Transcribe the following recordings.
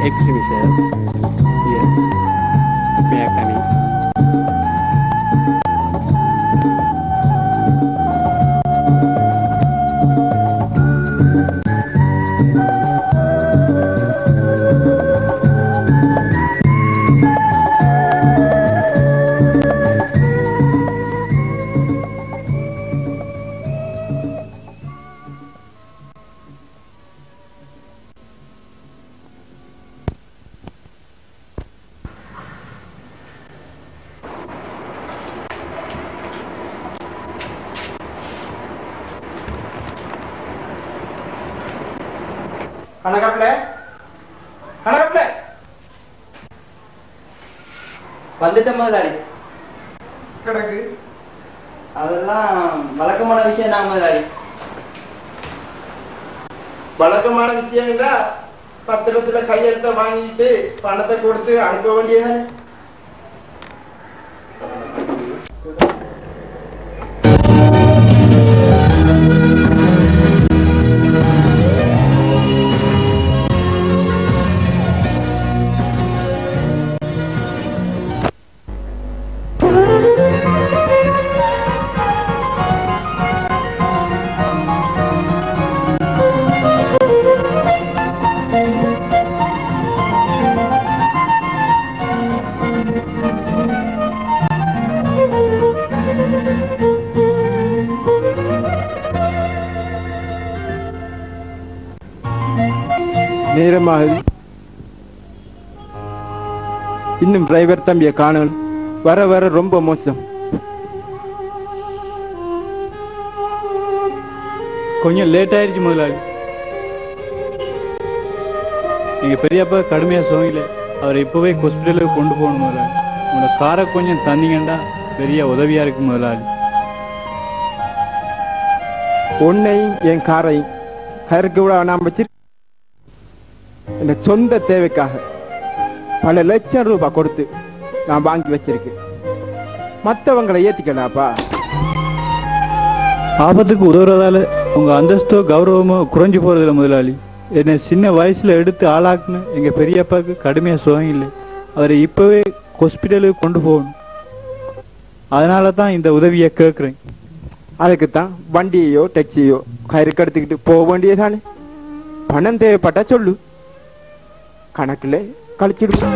Excuse me, sir. Yes. May I come in? கணக்கப்பில கணக்கப்பில வந்துட்ட முதலாளி கிடக்கு அதெல்லாம் வழக்கமான விஷயம் தான் முதலாளி வழக்கமான விஷயம்டா பத்திரத்துல கையெழுத்த வாங்கிட்டு பணத்தை கொடுத்து அனுப்ப வேண்டியது நேரமாகுது இன்னும் டிரைவர் தம்பியை காணணும் வர வர ரொம்ப மோசம் கொஞ்சம் லேட் ஆயிருச்சு முதலாளி நீங்க பெரியப்பா கடுமையா சோங்கல அவரை இப்பவே ஹாஸ்பிட்டலுக்கு கொண்டு போகணும் முதலாளி உங்களோட காரை கொஞ்சம் தந்தீங்கன்னா பெரிய உதவியா இருக்கு முதலாளி உன்னையும் என் காரையும் கருக்கு விட நான் வச்சு என் சொந்த தேவைக்காக பல லட்சம் ரூபாய் கொடுத்து நான் வாங்கி வச்சிருக்கேன் மற்றவங்களை ஏத்திக்கலாப்பா ஆபத்துக்கு உதவுறதால உங்க அந்தஸ்தோ கௌரவமோ குறைஞ்சு போறதில்ல முதலாளி என்னை சின்ன வயசுல எடுத்து ஆளாக்குன எங்க பெரியப்பாக்கு கடுமையா சுகம் இல்லை அவரை இப்பவே ஹாஸ்பிட்டலுக்கு கொண்டு போகணும் அதனால தான் இந்த உதவியை கேட்குறேன் அதுக்கு தான் வண்டியையோ டாக்ஸியோ கயிறுக்கு எடுத்துக்கிட்டு போக வேண்டியதானே பணம் தேவைப்பட்டா சொல்லு கணக்குல கழிச்சிடுவோம்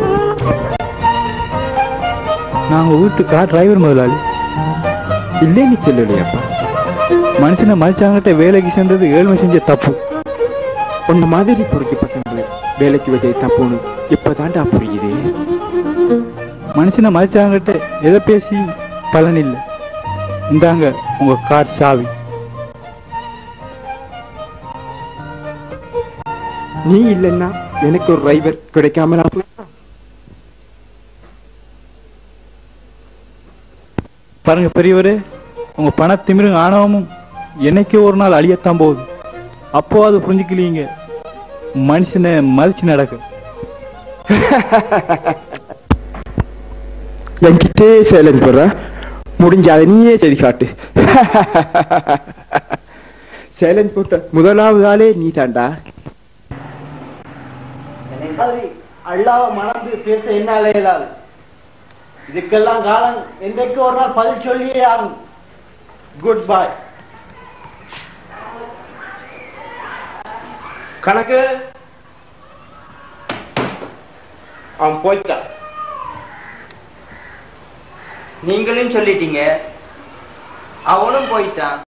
நான் உங்க வீட்டு கார் டிரைவர் முதலாளி இல்லைன்னு சொல்லலையாப்பா மனுஷனை மனுஷங்கிட்ட வேலைக்கு சேர்ந்தது ஏழ்மை செஞ்ச தப்பு உன்ன மாதிரி பொறுக்கி பசங்களை வேலைக்கு வச்ச தப்புன்னு இப்பதான்டா புரியுது மனுஷனை மனுஷங்கிட்ட எதை பேசி பலன் இல்லை இந்தாங்க உங்க கார் சாவி நீ இல்லைன்னா எனக்கு ஒரு டிரைவர் கிடைக்காமலா போய் பாருங்க பெரியவரே உங்க பண திமிரும் ஆணவமும் என்னைக்கோ ஒரு நாள் அழியத்தான் போகுது அப்போ அது புரிஞ்சுக்கலீங்க மனுஷனை மதிச்சு நடக்க என்கிட்டே சேலஞ்ச் போடுற முடிஞ்ச அதை நீயே செய்தி காட்டு சேலஞ்ச் போட்ட முதலாவது ஆளே நீ தாண்டா அல்லாவ மணந்து பேச என்னால இயலாது இதுக்கெல்லாம் காலம் என்றைக்கு ஒரு நாள் பதில் சொல்லியே ஆகும் குட் பாய் கணக்கு அவன் போயிட்டான் நீங்களும் சொல்லிட்டீங்க அவனும் போயிட்டான்